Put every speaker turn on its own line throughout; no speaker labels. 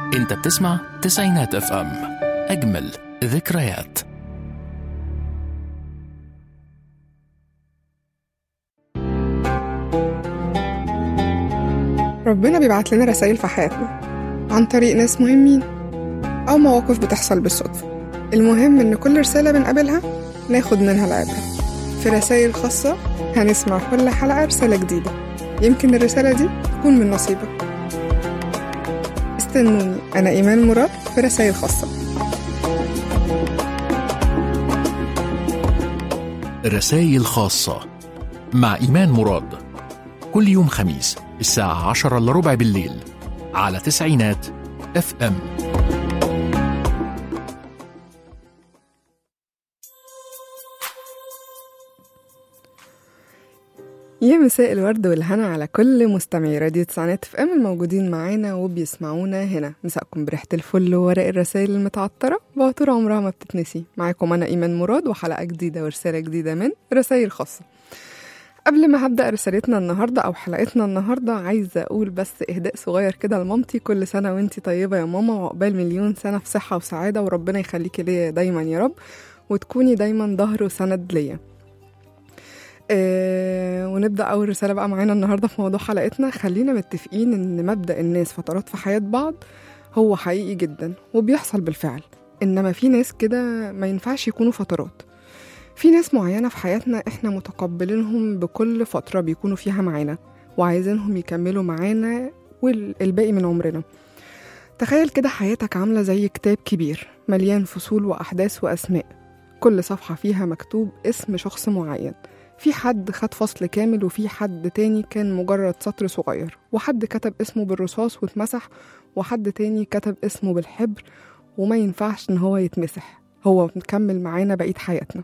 انت بتسمع تسعينات اف ام اجمل ذكريات
ربنا بيبعت لنا رسائل في حياتنا عن طريق ناس مهمين أو مواقف بتحصل بالصدفة المهم إن كل رسالة بنقابلها ناخد منها العبرة في رسائل خاصة هنسمع كل حلقة رسالة جديدة يمكن الرسالة دي تكون من نصيبك استنوني أنا إيمان مراد في رسائل خاصة
رسائل خاصة مع إيمان مراد كل يوم خميس الساعة عشرة إلا ربع بالليل على تسعينات اف ام
يا مساء الورد والهنا على كل مستمعي راديو تسعينات اف ام الموجودين معانا وبيسمعونا هنا مساءكم بريحة الفل وورق الرسائل المتعطرة بعطور عمرها ما بتتنسي معاكم أنا إيمان مراد وحلقة جديدة ورسالة جديدة من رسائل خاصة قبل ما هبدأ رسالتنا النهاردة أو حلقتنا النهاردة عايزة أقول بس إهداء صغير كده لمامتي كل سنة وانتي طيبة يا ماما وعقبال مليون سنة في صحة وسعادة وربنا يخليكي ليا دايما يا رب وتكوني دايما ظهر وسند ليا آه ونبدأ أول رسالة بقى معانا النهاردة في موضوع حلقتنا خلينا متفقين إن مبدأ الناس فترات في حياة بعض هو حقيقي جدا وبيحصل بالفعل إنما في ناس كده ما ينفعش يكونوا فترات في ناس معينة في حياتنا إحنا متقبلينهم بكل فترة بيكونوا فيها معانا وعايزينهم يكملوا معانا والباقي من عمرنا تخيل كده حياتك عاملة زي كتاب كبير مليان فصول وأحداث وأسماء كل صفحة فيها مكتوب اسم شخص معين في حد خد فصل كامل وفي حد تاني كان مجرد سطر صغير وحد كتب اسمه بالرصاص واتمسح وحد تاني كتب اسمه بالحبر وما ينفعش ان هو يتمسح هو مكمل معانا بقية حياتنا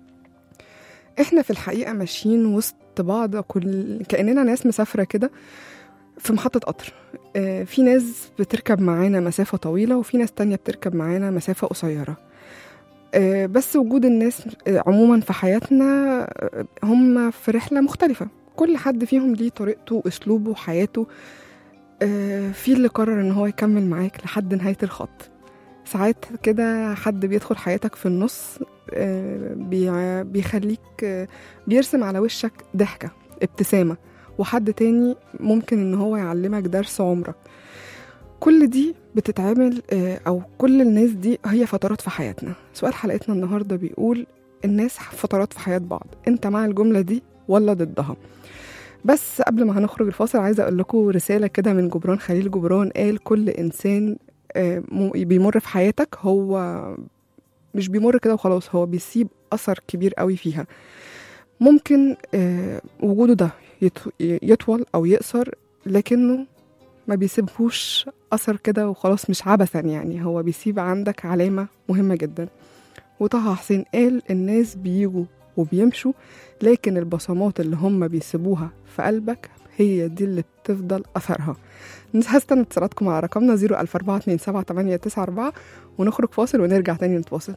احنا في الحقيقة ماشيين وسط بعض كل كأننا ناس مسافرة كده في محطة قطر آه، في ناس بتركب معانا مسافة طويلة وفي ناس تانية بتركب معانا مسافة قصيرة آه، بس وجود الناس آه، عموما في حياتنا آه، هم في رحلة مختلفة كل حد فيهم ليه طريقته وأسلوبه وحياته آه، في اللي قرر إن هو يكمل معاك لحد نهاية الخط ساعات كده حد بيدخل حياتك في النص آه، بيع- بيخليك آه، بيرسم على وشك ضحكة ابتسامة وحد تاني ممكن إن هو يعلمك درس عمرك كل دي بتتعمل آه، أو كل الناس دي هي فترات في حياتنا سؤال حلقتنا النهاردة بيقول الناس فترات في حياة بعض انت مع الجملة دي ولا ضدها بس قبل ما هنخرج الفاصل عايزة أقول لكم رسالة كده من جبران خليل جبران قال كل إنسان آه، م- بيمر في حياتك هو مش بيمر كده وخلاص هو بيسيب أثر كبير قوي فيها ممكن آه، وجوده ده يط- يطول أو يقصر لكنه ما بيسيبهوش أثر كده وخلاص مش عبثا يعني هو بيسيب عندك علامة مهمة جدا وطه حسين قال الناس بيجوا وبيمشوا لكن البصمات اللي هم بيسيبوها في قلبك هي دي اللي بتفضل أثرها هستنى اتصالاتكم على رقمنا 004278994 ونخرج فاصل ونرجع تاني نتواصل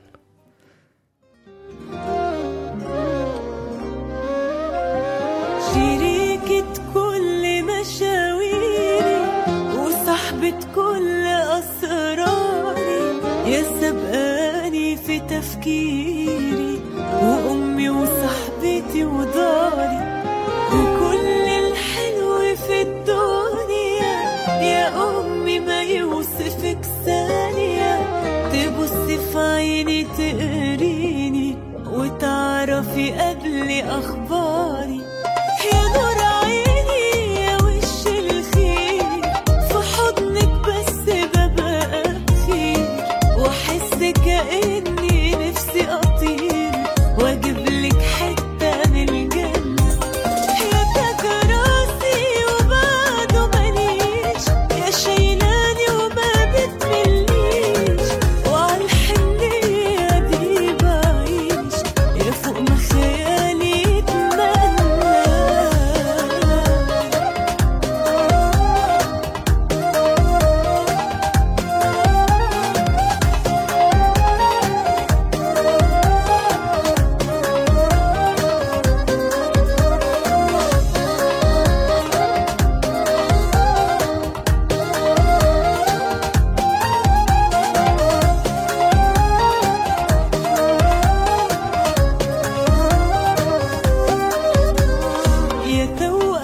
شريكة كل مشاويري وصاحبة كل أسراري يا سبقاني في تفكيري وأمي وصاحبتي وداري وكل الحلو في الدنيا يا أمي ما يوصفك ثانية تبص في عيني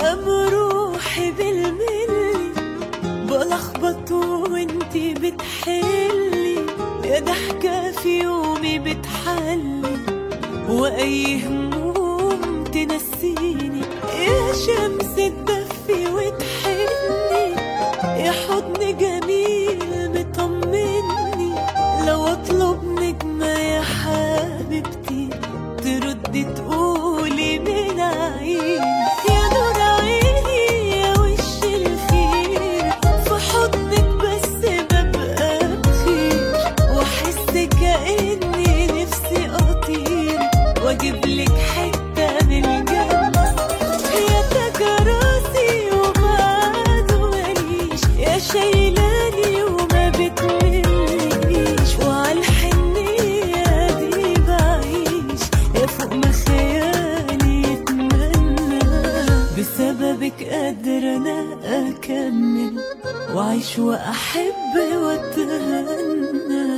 قام روحي بالملي بلخبط وانتي بتحلي يا ضحكة في يومي بتحلي وأي هموم تنسيني يا شمس تدفي وتحني يا حضن جميل مطمني لو اطلب نجمة يا حبيبتي تردي تقولي من عيني يا نور عيني يا وش الخير في حضنك بس ببقى بخير واحس كأني نفسي اطير واجيب لك حتة من الجنة يا تكراسي وما عدوانيش يا شايلاني وما بتمليش وعلى الحنية دي بعيش يا فوق ما خيالي يتمنى بسببك قادرة أنا أكمل وأعيش وأحب وأتهنى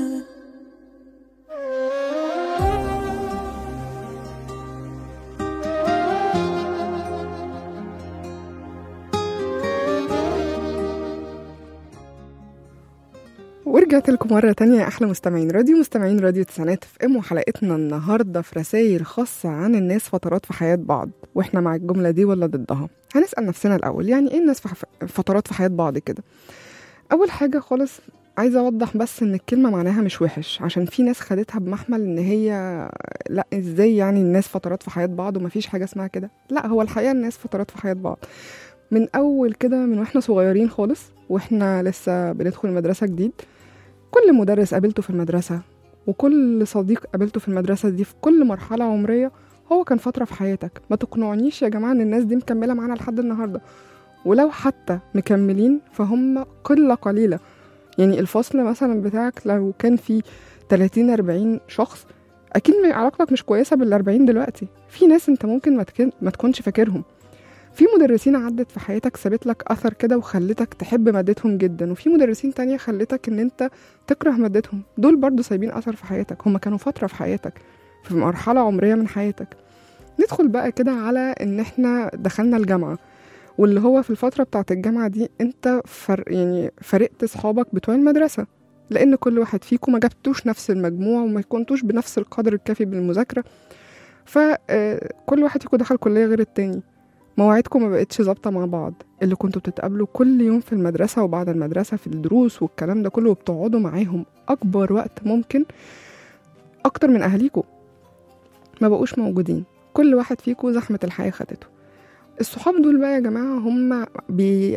ورجعت لكم مرة تانية يا أحلى مستمعين راديو مستمعين راديو تسعينات في ام وحلقتنا النهاردة في رسائل خاصة عن الناس فترات في حياة بعض واحنا مع الجملة دي ولا ضدها هنسأل نفسنا الأول يعني ايه الناس في حف- فترات في حياة بعض كده أول حاجة خالص عايزة أوضح بس إن الكلمة معناها مش وحش عشان في ناس خدتها بمحمل إن هي لا إزاي يعني الناس فترات في حياة بعض ومفيش حاجة اسمها كده لا هو الحقيقة الناس فترات في حياة بعض من أول كده من واحنا صغيرين خالص واحنا لسه بندخل المدرسة جديد كل مدرس قابلته في المدرسة وكل صديق قابلته في المدرسة دي في كل مرحلة عمرية هو كان فترة في حياتك ما تقنعنيش يا جماعة ان الناس دي مكملة معانا لحد النهاردة ولو حتى مكملين فهم قلة قليلة يعني الفصل مثلا بتاعك لو كان فيه 30 40 شخص اكيد م- علاقتك مش كويسة بال 40 دلوقتي في ناس انت ممكن ما, تكن... ما تكونش فاكرهم في مدرسين عدت في حياتك سابت لك اثر كده وخلتك تحب مادتهم جدا وفي مدرسين تانية خلتك ان انت تكره مادتهم دول برضو سايبين اثر في حياتك هما كانوا فتره في حياتك في مرحله عمريه من حياتك ندخل بقى كده على ان احنا دخلنا الجامعه واللي هو في الفتره بتاعه الجامعه دي انت فر يعني فرقت اصحابك بتوع المدرسه لان كل واحد فيكم ما جبتوش نفس المجموع وما كنتوش بنفس القدر الكافي بالمذاكره فكل واحد فيكم دخل كليه غير التاني مواعيدكم ما بقتش ظابطه مع بعض اللي كنتوا بتتقابلوا كل يوم في المدرسه وبعد المدرسه في الدروس والكلام ده كله وبتقعدوا معاهم اكبر وقت ممكن اكتر من اهاليكوا ما بقوش موجودين كل واحد فيكوا زحمه الحياه خدته الصحاب دول بقى يا جماعه هم بي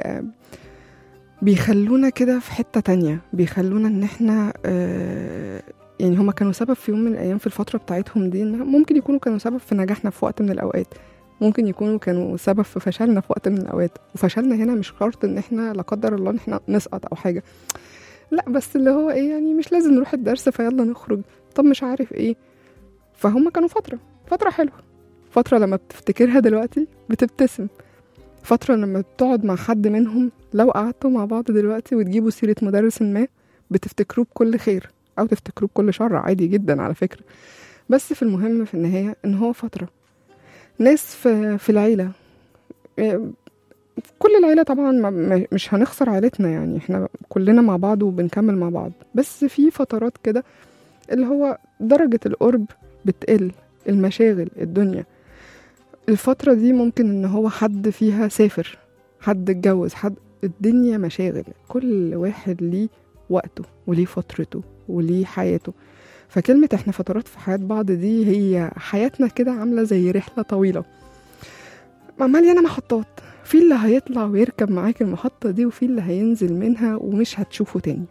بيخلونا كده في حته تانية بيخلونا ان احنا آه، يعني هما كانوا سبب في يوم من الايام في الفتره بتاعتهم دي إن ممكن يكونوا كانوا سبب في نجاحنا في وقت من الاوقات ممكن يكونوا كانوا سبب في فشلنا في وقت من الاوقات وفشلنا هنا مش شرط ان احنا لا قدر الله ان احنا نسقط او حاجه لا بس اللي هو ايه يعني مش لازم نروح الدرس فيلا نخرج طب مش عارف ايه فهم كانوا فتره فتره حلوه فتره لما بتفتكرها دلوقتي بتبتسم فتره لما بتقعد مع حد منهم لو قعدتوا مع بعض دلوقتي وتجيبوا سيره مدرس ما بتفتكروه بكل خير او تفتكروه بكل شر عادي جدا على فكره بس في المهم في النهايه ان هو فتره ناس في في العيلة إيه، في كل العيلة طبعا ما- ما- مش هنخسر عيلتنا يعني احنا كلنا مع بعض وبنكمل مع بعض بس في فترات كده اللي هو درجة القرب بتقل المشاغل الدنيا الفترة دي ممكن ان هو حد فيها سافر حد اتجوز حد الدنيا مشاغل كل واحد ليه وقته وليه فترته وليه حياته فكلمة احنا فترات في حياة بعض دي هي حياتنا كده عاملة زي رحلة طويلة مليانة محطات في اللي هيطلع ويركب معاك المحطة دي وفي اللي هينزل منها ومش هتشوفه تاني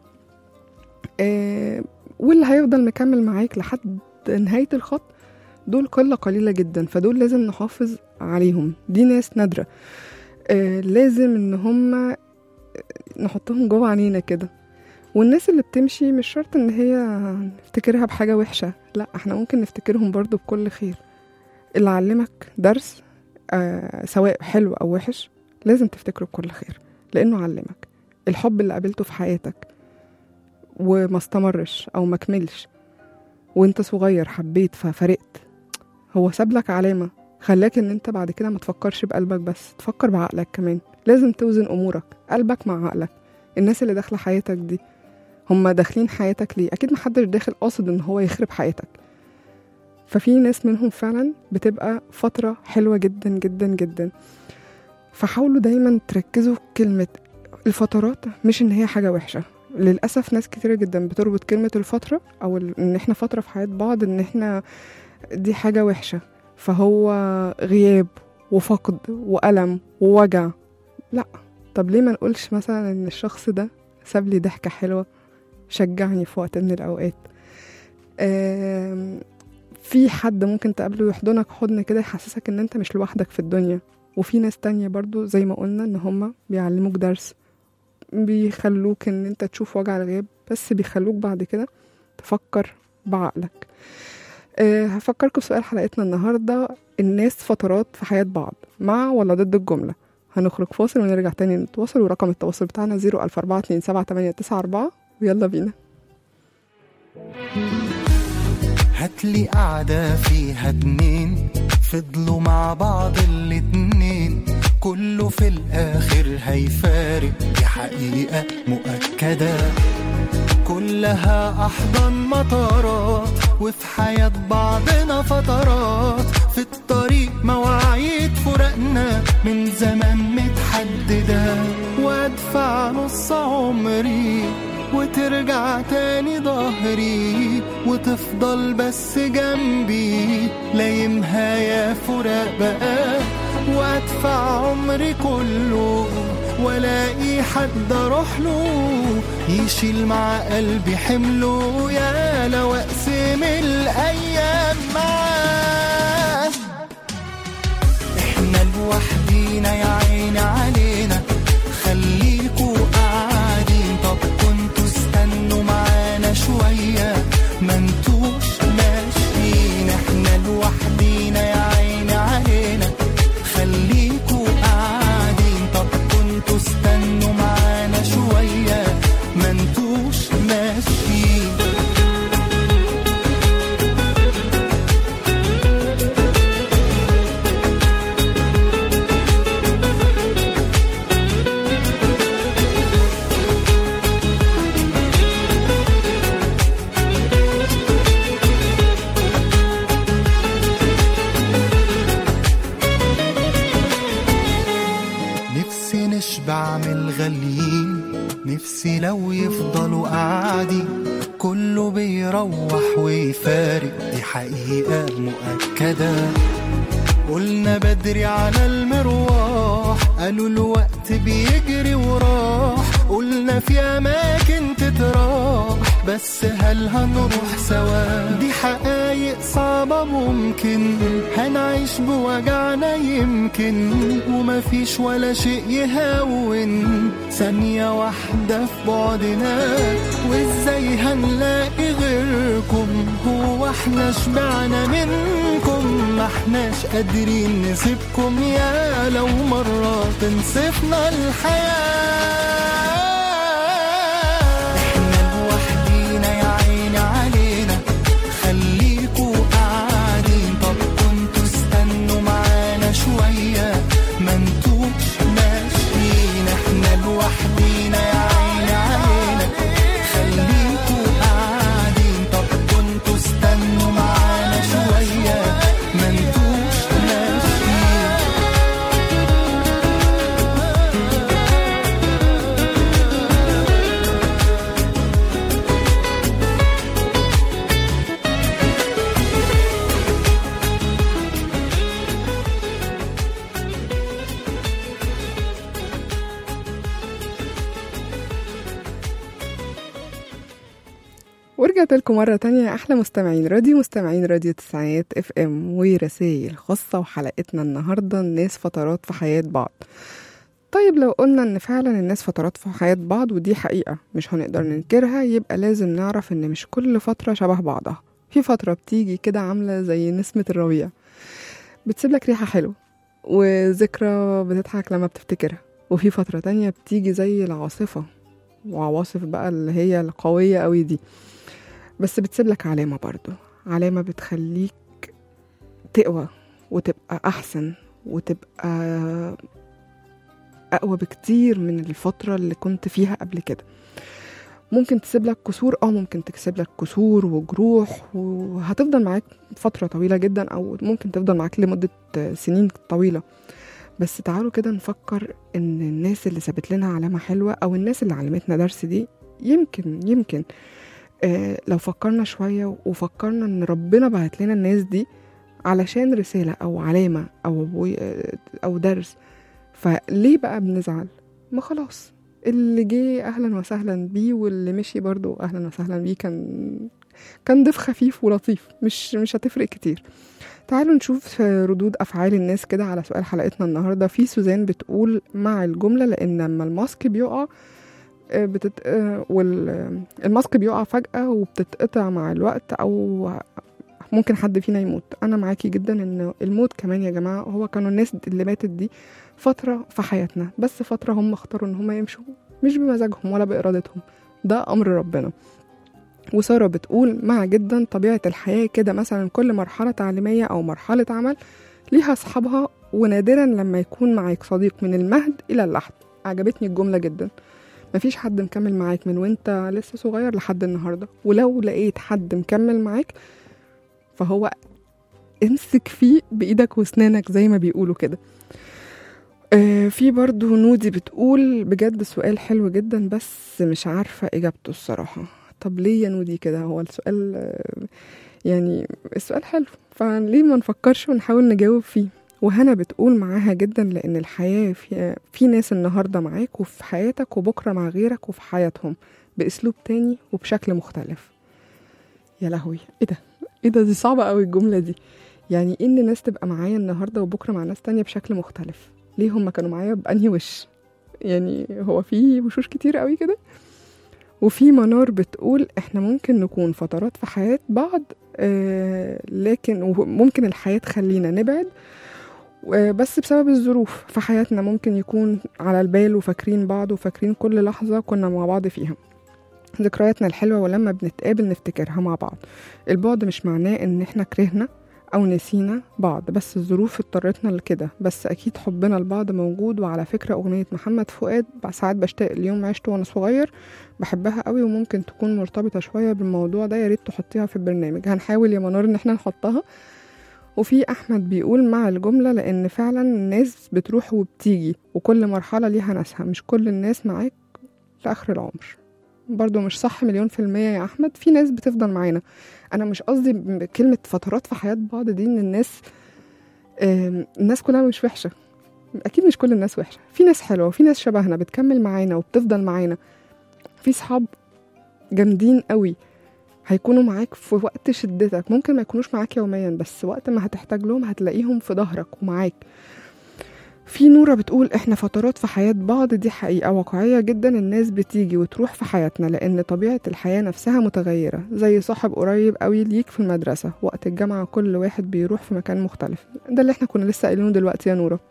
آه واللي هيفضل مكمل معاك لحد نهاية الخط دول قلة قليلة جدا فدول لازم نحافظ عليهم دي ناس نادرة آه لازم ان هم نحطهم جوه عينينا كده والناس اللي بتمشي مش شرط ان هي نفتكرها بحاجة وحشة لا احنا ممكن نفتكرهم برضو بكل خير اللي علمك درس آه سواء حلو او وحش لازم تفتكره بكل خير لانه علمك الحب اللي قابلته في حياتك وما استمرش او ما كملش وانت صغير حبيت ففرقت هو ساب لك علامة خلاك ان انت بعد كده ما تفكرش بقلبك بس تفكر بعقلك كمان لازم توزن امورك قلبك مع عقلك الناس اللي داخله حياتك دي هم داخلين حياتك ليه اكيد محدش داخل قاصد ان هو يخرب حياتك ففي ناس منهم فعلا بتبقى فترة حلوة جدا جدا جدا فحاولوا دايما تركزوا كلمة الفترات مش ان هي حاجة وحشة للأسف ناس كتيرة جدا بتربط كلمة الفترة أو ال- إن إحنا فترة في حياة بعض إن إحنا دي حاجة وحشة فهو غياب وفقد وألم ووجع لا طب ليه ما نقولش مثلا إن الشخص ده ساب لي ضحكة حلوة شجعني في وقت من الأوقات آم، في حد ممكن تقابله يحضنك حضن كده يحسسك إن أنت مش لوحدك في الدنيا وفي ناس تانية برضو زي ما قلنا إن هما بيعلموك درس بيخلوك ان انت تشوف وجع الغياب بس بيخلوك بعد كده تفكر بعقلك أه هفكركم بسؤال حلقتنا النهاردة الناس فترات في حياة بعض مع ولا ضد الجملة هنخرج فاصل ونرجع تاني نتواصل ورقم التواصل بتاعنا 004277894 ويلا بينا
هاتلي قعدة فيها اتنين فضلوا مع بعض الاتنين كله في الآخر هيفارق دي حقيقة مؤكدة كلها أحضان مطارات وفي حياة بعضنا فترات في الطريق مواعيد فراقنا من زمان متحددة وادفع نص عمري وترجع تاني ظهري وتفضل بس جنبي لايمها يا فراق بقى وادفع عمري كله والاقي حد اروح له يشيل مع قلبي حمله يا لو اقسم الايام معاه احنا لوحدينا يا عيني علينا خليكوا قاعدين طب كنتوا استنوا معانا شوية ما انتوش ماشيين احنا لوحدينا يا عيني علينا خليكوا قاعدين طب كنتوا استنوا معانا شوية ما انتوش ماشيين نفسي نشبع من الغاليين نفسي لو يفضلوا قاعدين كله بيروح ويفارق دي حقيقة مؤكدة قلنا بدري على المروح قالوا الوقت بيجري وراح قلنا في أماكن تتراح بس هل هنروح سوا دي حقايق صعبة ممكن هنعيش بوجعنا يمكن ومفيش ولا شيء يهون ثانية واحدة في بعدنا وازاي هنلاقي غيركم هو احنا شبعنا منكم ما احناش قادرين نسيبكم يا لو مرة تنسفنا الحياة احنا لوحدينا يا عيني علينا خليكوا قاعدين طب كنتوا استنوا معانا شوية ما انتوش ماشيين احنا لوحدينا يا عيني علينا خليكوا قاعدين طب كنتوا استنوا معانا شوية ما انتوش ماشيين
ورجعت لكم مرة تانية يا أحلى مستمعين راديو مستمعين راديو تسعينات اف ام ورسائل خاصة وحلقتنا النهاردة الناس فترات في حياة بعض طيب لو قلنا ان فعلا الناس فترات في حياة بعض ودي حقيقة مش هنقدر ننكرها يبقى لازم نعرف ان مش كل فترة شبه بعضها في فترة بتيجي كده عاملة زي نسمة الربيع بتسيب لك ريحة حلوة وذكرى بتضحك لما بتفتكرها وفي فترة تانية بتيجي زي العاصفة وعواصف بقى اللي هي القوية قوي دي بس بتسيب لك علامة برضو علامة بتخليك تقوى وتبقى أحسن وتبقى أقوى بكتير من الفترة اللي كنت فيها قبل كده ممكن تسيب لك كسور اه ممكن تكسب لك كسور وجروح وهتفضل معاك فترة طويلة جدا او ممكن تفضل معاك لمدة سنين طويلة بس تعالوا كده نفكر ان الناس اللي سابت لنا علامة حلوة او الناس اللي علمتنا درس دي يمكن يمكن آه لو فكرنا شوية وفكرنا ان ربنا بعت لنا الناس دي علشان رسالة او علامة او او درس فليه بقى بنزعل ما خلاص اللي جه اهلا وسهلا بيه واللي مشي برضو اهلا وسهلا بيه كان كان ضيف خفيف ولطيف مش مش هتفرق كتير تعالوا نشوف ردود افعال الناس كده على سؤال حلقتنا النهارده في سوزان بتقول مع الجمله لان لما الماسك بيقع آه، بتت... آه، وال... الماسك بيقع فجأة وبتتقطع مع الوقت أو ممكن حد فينا يموت أنا معاكي جدا إن الموت كمان يا جماعة هو كانوا الناس اللي ماتت دي فترة في حياتنا بس فترة هم اختاروا إن هم يمشوا مش بمزاجهم ولا بإرادتهم ده أمر ربنا وسارة بتقول مع جدا طبيعة الحياة كده مثلا كل مرحلة تعليمية أو مرحلة عمل ليها أصحابها ونادرا لما يكون معاك صديق من المهد إلى اللحد عجبتني الجملة جدا مفيش حد مكمل معاك من وانت لسه صغير لحد النهاردة ولو لقيت حد مكمل معاك فهو امسك فيه بإيدك واسنانك زي ما بيقولوا كده آه، في برضو نودي بتقول بجد سؤال حلو جدا بس مش عارفة إجابته الصراحة طب ليه يا نودي كده هو السؤال آه، يعني السؤال حلو فليه ما نفكرش ونحاول نجاوب فيه وهنا بتقول معاها جدا لأن الحياة في, في ناس النهاردة معاك وفي حياتك وبكرة مع غيرك وفي حياتهم بأسلوب تاني وبشكل مختلف يا لهوي ايه ده ايه ده دي صعبة قوي الجملة دي يعني إيه ان ناس تبقى معايا النهاردة وبكرة مع ناس تانية بشكل مختلف ليه هما كانوا معايا بأنهي وش يعني هو في وشوش كتير قوي كده وفي منار بتقول احنا ممكن نكون فترات في حياة بعض آه لكن وممكن الحياة تخلينا نبعد آه، بس بسبب الظروف في حياتنا ممكن يكون على البال وفاكرين بعض وفاكرين كل لحظة كنا مع بعض فيها ذكرياتنا الحلوة ولما بنتقابل نفتكرها مع بعض البعد مش معناه ان احنا كرهنا او نسينا بعض بس الظروف اضطرتنا لكده بس اكيد حبنا لبعض موجود وعلى فكرة اغنية محمد فؤاد ساعات بشتاق اليوم عشته وانا صغير بحبها قوي وممكن تكون مرتبطة شوية بالموضوع ده يا ريت تحطيها في البرنامج هنحاول يا منور ان احنا نحطها وفي احمد بيقول مع الجملة لان فعلا الناس بتروح وبتيجي وكل مرحلة ليها ناسها مش كل الناس معاك لاخر العمر برضو مش صح مليون في المية يا أحمد في ناس بتفضل معانا أنا مش قصدي بكلمة فترات في حياة بعض دي إن الناس آم، الناس كلها مش وحشة أكيد مش كل الناس وحشة في ناس حلوة وفي ناس شبهنا بتكمل معانا وبتفضل معانا في صحاب جامدين قوي هيكونوا معاك في وقت شدتك ممكن ما يكونوش معاك يوميا بس وقت ما هتحتاج لهم هتلاقيهم في ظهرك ومعاك في نورة بتقول احنا فترات في حياة بعض دي حقيقة واقعية جدا الناس بتيجي وتروح في حياتنا لأن طبيعة الحياة نفسها متغيرة زي صاحب قريب قوي ليك في المدرسة وقت الجامعة كل واحد بيروح في مكان مختلف ده اللي احنا كنا لسه قايلينه دلوقتي يا نورة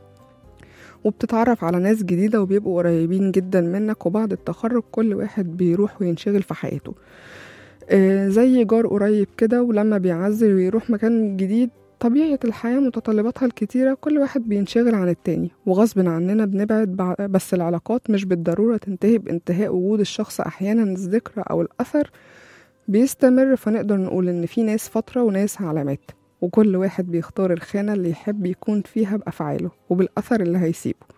وبتتعرف على ناس جديدة وبيبقوا قريبين جدا منك وبعد التخرج كل واحد بيروح وينشغل في حياته آه، زي جار قريب كده ولما بيعزل ويروح مكان جديد طبيعة الحياة متطلباتها الكتيرة كل واحد بينشغل عن التاني وغصب عننا بنبعد بع- بس العلاقات مش بالضرورة تنتهي بانتهاء وجود الشخص أحيانا الذكرى أو الأثر بيستمر فنقدر نقول إن في ناس فترة وناس علامات وكل واحد بيختار الخانة اللي يحب يكون فيها بأفعاله وبالأثر اللي هيسيبه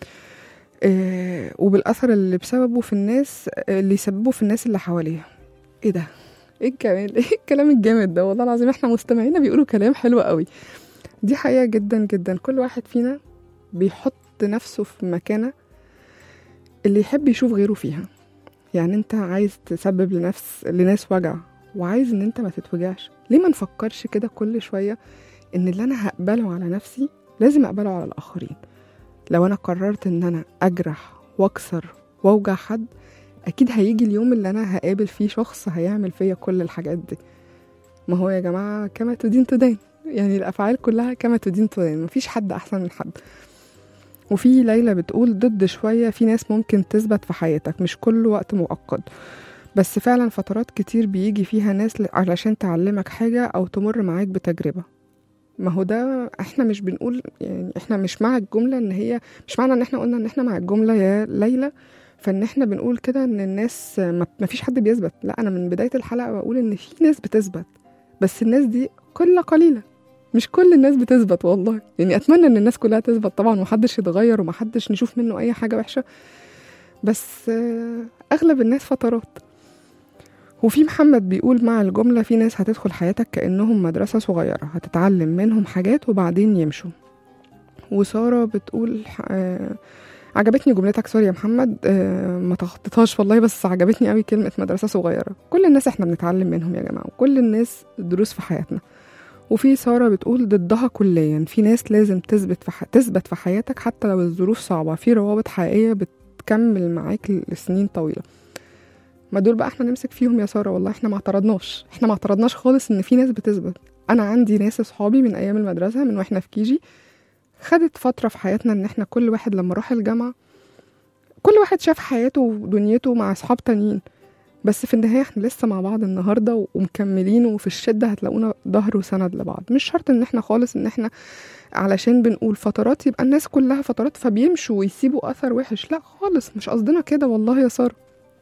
آه وبالأثر اللي بسببه في الناس اللي يسببه في الناس اللي حواليه ايه ده ايه الكلام ايه الكلام الجامد ده والله العظيم احنا مستمعينا بيقولوا كلام حلو قوي دي حقيقة جدا جدا كل واحد فينا بيحط نفسه في مكانة اللي يحب يشوف غيره فيها يعني انت عايز تسبب لنفس لناس وجع وعايز ان انت ما تتوجعش ليه ما نفكرش كده كل شوية ان اللي انا هقبله على نفسي لازم اقبله على الاخرين لو انا قررت ان انا اجرح واكسر واوجع حد اكيد هيجي اليوم اللي انا هقابل فيه شخص هيعمل فيا كل الحاجات دي ما هو يا جماعة كما تدين تدان يعني الافعال كلها كما تدين تدان مفيش حد احسن من حد وفي ليلى بتقول ضد شوية في ناس ممكن تثبت في حياتك مش كل وقت مؤقت بس فعلا فترات كتير بيجي فيها ناس ل- علشان تعلمك حاجة أو تمر معاك بتجربة ما هو ده احنا مش بنقول يعني احنا مش مع الجمله ان هي مش معنى ان احنا قلنا ان احنا مع الجمله يا ليلى فان احنا بنقول كده ان الناس ما ما فيش حد بيثبت لا انا من بدايه الحلقه بقول ان في ناس بتثبت بس الناس دي قله قليله مش كل الناس بتثبت والله يعني اتمنى ان الناس كلها تثبت طبعا ومحدش يتغير ومحدش نشوف منه اي حاجه وحشه بس آه، اغلب الناس فترات وفي محمد بيقول مع الجملة في ناس هتدخل حياتك كأنهم مدرسة صغيرة هتتعلم منهم حاجات وبعدين يمشوا وسارة بتقول آه عجبتني جملتك سوري يا محمد آه ما تخطيتهاش والله بس عجبتني قوي كلمة مدرسة صغيرة كل الناس احنا بنتعلم منهم يا جماعة وكل الناس دروس في حياتنا وفي سارة بتقول ضدها كليا في ناس لازم تثبت في ح... تثبت في حياتك حتى لو الظروف صعبة في روابط حقيقية بتكمل معاك لسنين طويلة ما دول بقى احنا نمسك فيهم يا ساره والله احنا ما اعترضناش احنا ما اعترضناش خالص ان في ناس بتثبت انا عندي ناس اصحابي من ايام المدرسه من واحنا في كيجي خدت فتره في حياتنا ان احنا كل واحد لما راح الجامعه كل واحد شاف حياته ودنيته مع اصحاب تانيين بس في النهايه احنا لسه مع بعض النهارده ومكملين وفي الشده هتلاقونا ظهر وسند لبعض مش شرط ان احنا خالص ان احنا علشان بنقول فترات يبقى الناس كلها فترات فبيمشوا ويسيبوا اثر وحش لا خالص مش قصدنا كده والله يا ساره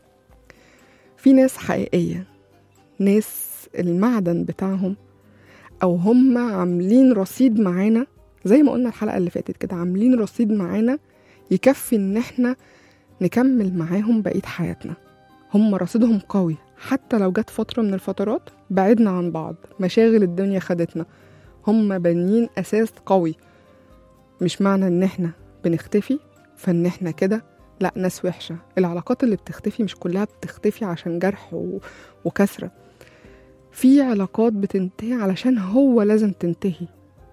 في ناس حقيقية ناس المعدن بتاعهم أو هم عاملين رصيد معانا زي ما قلنا الحلقة اللي فاتت كده عاملين رصيد معانا يكفي إن إحنا نكمل معاهم بقية حياتنا هم رصيدهم قوي حتى لو جت فترة من الفترات بعدنا عن بعض مشاغل الدنيا خدتنا هم بانيين أساس قوي مش معنى إن إحنا بنختفي فإن إحنا كده لا ناس وحشة العلاقات اللي بتختفي مش كلها بتختفي عشان جرح و... وكسرة في علاقات بتنتهي علشان هو لازم تنتهي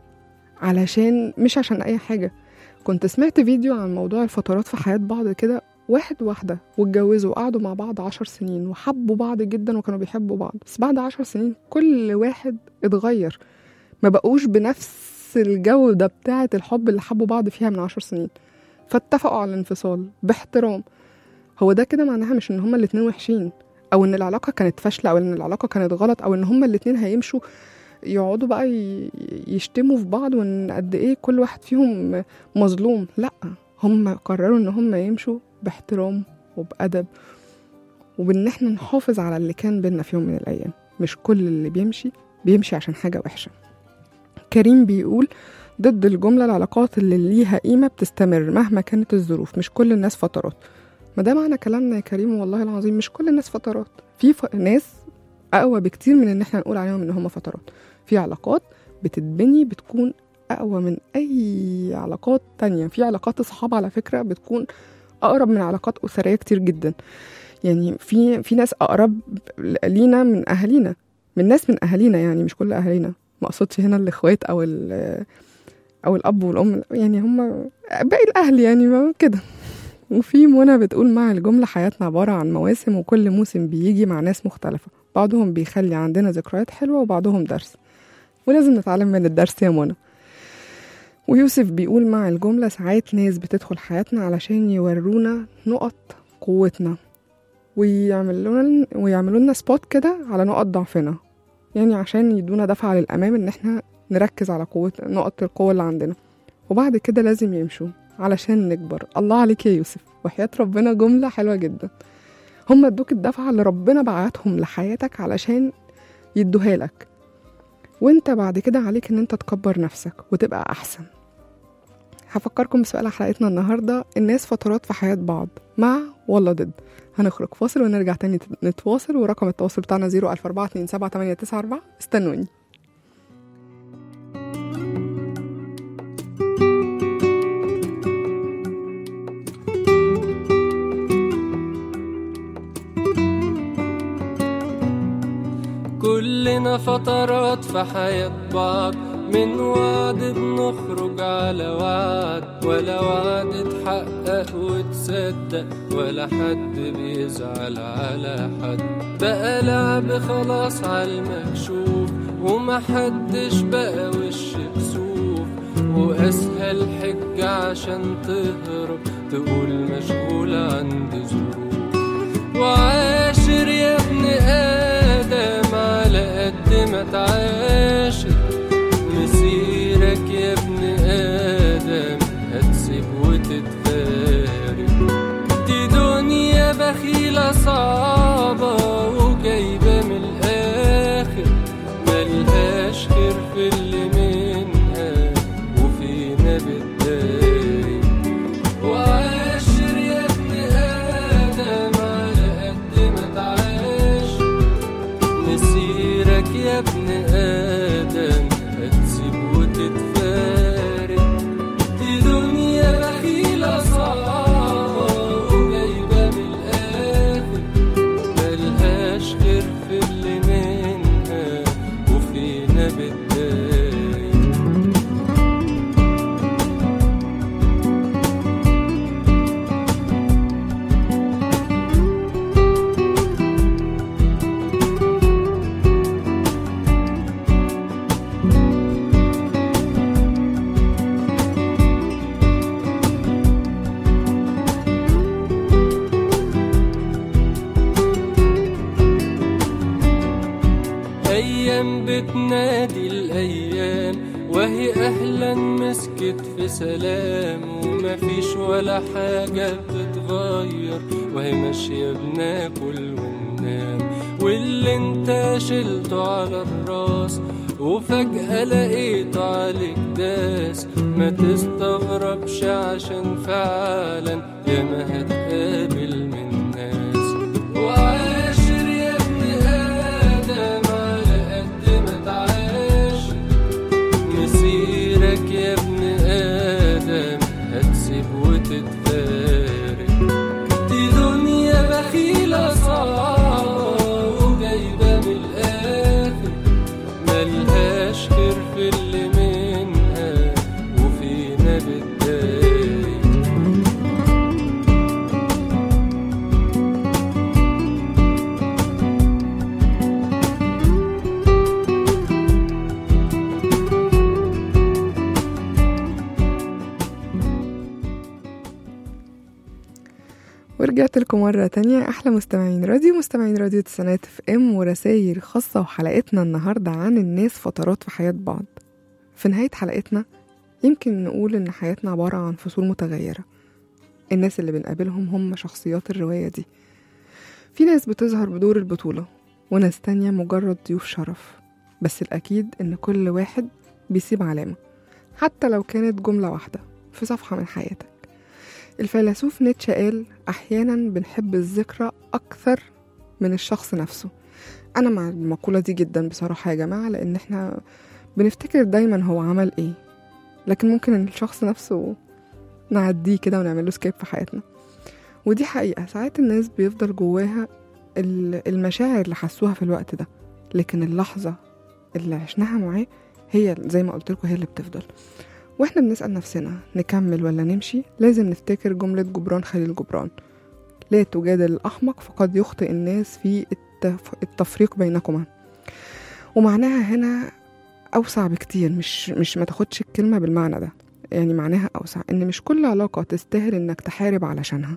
علشان مش عشان أي حاجة كنت سمعت فيديو عن موضوع الفترات في حياة بعض كده واحد واحدة واتجوزوا وقعدوا مع بعض عشر سنين وحبوا بعض جدا وكانوا بيحبوا بعض بس بعد عشر سنين كل واحد اتغير ما بقوش بنفس الجودة بتاعة الحب اللي حبوا بعض فيها من عشر سنين فاتفقوا على الانفصال باحترام هو ده كده معناها مش ان هما الاتنين وحشين او ان العلاقه كانت فاشله او ان العلاقه كانت غلط او ان هما الاتنين هيمشوا يقعدوا بقى ي- يشتموا في بعض وان قد ايه كل واحد فيهم مظلوم لا هم قرروا ان هم يمشوا باحترام وبأدب وبان احنا نحافظ على اللي كان بينا في يوم من الايام مش كل اللي بيمشي بيمشي عشان حاجه وحشه كريم بيقول ضد الجملة العلاقات اللي ليها قيمة بتستمر مهما كانت الظروف مش كل الناس فترات ما ده معنى كلامنا يا كريم والله العظيم مش كل الناس فترات في ف... ناس أقوى بكتير من إن احنا نقول عليهم إن هم فترات في علاقات بتتبني بتكون أقوى من أي علاقات تانية في علاقات أصحاب على فكرة بتكون أقرب من علاقات أسرية كتير جدا يعني في في ناس أقرب لينا من أهالينا من ناس من أهالينا يعني مش كل أهالينا ما أقصدش هنا الإخوات أو ال او الاب والام يعني هم باقي الاهل يعني ما كده وفي منى بتقول مع الجمله حياتنا عباره عن مواسم وكل موسم بيجي مع ناس مختلفه بعضهم بيخلي عندنا ذكريات حلوه وبعضهم درس ولازم نتعلم من الدرس يا منى ويوسف بيقول مع الجمله ساعات ناس بتدخل حياتنا علشان يورونا نقط قوتنا ويعملوا لنا ويعملوا لنا سبوت كده على نقط ضعفنا يعني عشان يدونا دفعه للامام ان احنا نركز على قوة نقط القوة اللي عندنا وبعد كده لازم يمشوا علشان نكبر الله عليك يا يوسف وحياة ربنا جملة حلوة جدا هم ادوك الدفعة اللي ربنا بعتهم لحياتك علشان يدوها لك وانت بعد كده عليك ان انت تكبر نفسك وتبقى احسن هفكركم بسؤال حلقتنا النهاردة الناس فترات في حياة بعض مع ولا ضد هنخرج فاصل ونرجع تاني نتواصل ورقم التواصل بتاعنا 014278994 استنوني
كلنا فترات في حياة بعض من وعد بنخرج على وعد ولا وعد اتحقق وتصدق ولا حد بيزعل على حد بقى لعب خلاص عالمكشوف ومحدش بقى وش كسوف وأسهل حجة عشان تهرب تقول مشغول عندي ظروف وعاشر يا ابن آدم على قد ما تعاشر مسير بخيلة صعبة وجايبة من الآخر ملهاش خير في اللي منها وفينا بتضايق وعاشر يا ابن آدم على قد ما تعاش مسيرك يا ابن آدم هتسيب وتتفارق دي دنيا بخيلة صعبة وجايبة من الآخر ملهاش غير في اللي منها وفينا بتضايق أيام بتنادي الأيام وهي أهلا مسكت في سلام ومفيش ولا حاجة بتتغير وهي ماشية بناكل وننام واللي انت شلته على الراس وفجأة لقيته عليك داس ما تستغربش عشان فعلا ياما هتقابل من ناس وعاشر يا ابن آدم على قد ما تعاش مسيرك يا ابن آدم هتسيب وتتفارق دي دنيا بخيلة صعبة وجايبة من الآخر ملهاش خير في اللي منها وفينا بتضايق
ورجعت لكم مرة تانية أحلى مستمعين راديو مستمعين راديو تسعينات اف ام ورسايل خاصة وحلقتنا النهاردة عن الناس فترات في حياة بعض في نهاية حلقتنا يمكن نقول إن حياتنا عبارة عن فصول متغيرة الناس اللي بنقابلهم هم شخصيات الرواية دي في ناس بتظهر بدور البطولة وناس تانية مجرد ضيوف شرف بس الأكيد إن كل واحد بيسيب علامة حتى لو كانت جملة واحدة في صفحة من حياتك الفيلسوف نيتشه قال أحيانا بنحب الذكرى أكثر من الشخص نفسه أنا مع المقولة دي جدا بصراحة يا جماعة لأن احنا بنفتكر دايما هو عمل ايه لكن ممكن إن الشخص نفسه نعديه كده ونعمل له سكيب في حياتنا ودي حقيقة ساعات الناس بيفضل جواها ال- المشاعر اللي حسوها في الوقت ده لكن اللحظة اللي عشناها معاه هي زي ما قلت لكم هي اللي بتفضل واحنا بنسأل نفسنا نكمل ولا نمشي لازم نفتكر جملة جبران خليل جبران لا تجادل الأحمق فقد يخطئ الناس في التف... التفريق بينكما ومعناها هنا أوسع بكتير مش مش ما تاخدش الكلمة بالمعنى ده يعني معناها أوسع إن مش كل علاقة تستاهل إنك تحارب علشانها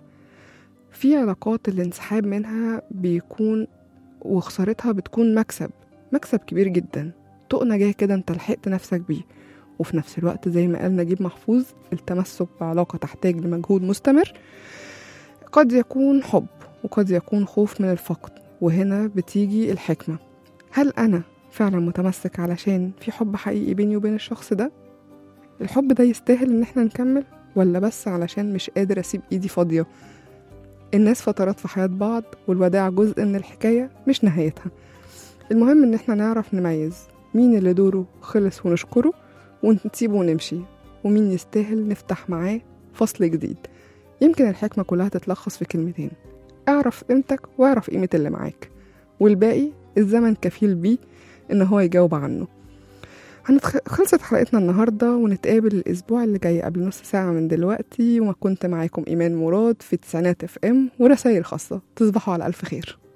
في علاقات الانسحاب منها بيكون وخسارتها بتكون مكسب مكسب كبير جدا طوق نجاة كده انت لحقت نفسك بيه وفي نفس الوقت زي ما قال نجيب محفوظ التمسك بعلاقة تحتاج لمجهود مستمر قد يكون حب وقد يكون خوف من الفقد وهنا بتيجي الحكمة هل أنا فعلا متمسك علشان في حب حقيقي بيني وبين الشخص ده الحب ده يستاهل ان احنا نكمل ولا بس علشان مش قادر اسيب ايدي فاضية الناس فترات في حياة بعض والوداع جزء من الحكاية مش نهايتها المهم ان احنا نعرف نميز مين اللي دوره خلص ونشكره ونسيبه ونمشي ومين يستاهل نفتح معاه فصل جديد يمكن الحكمة كلها تتلخص في كلمتين اعرف قيمتك واعرف قيمة اللي معاك والباقي الزمن كفيل بيه ان هو يجاوب عنه هنتخ... خلصت حلقتنا النهاردة ونتقابل الأسبوع اللي جاي قبل نص ساعة من دلوقتي وما كنت معاكم إيمان مراد في تسعينات اف ام ورسائل خاصة تصبحوا على ألف خير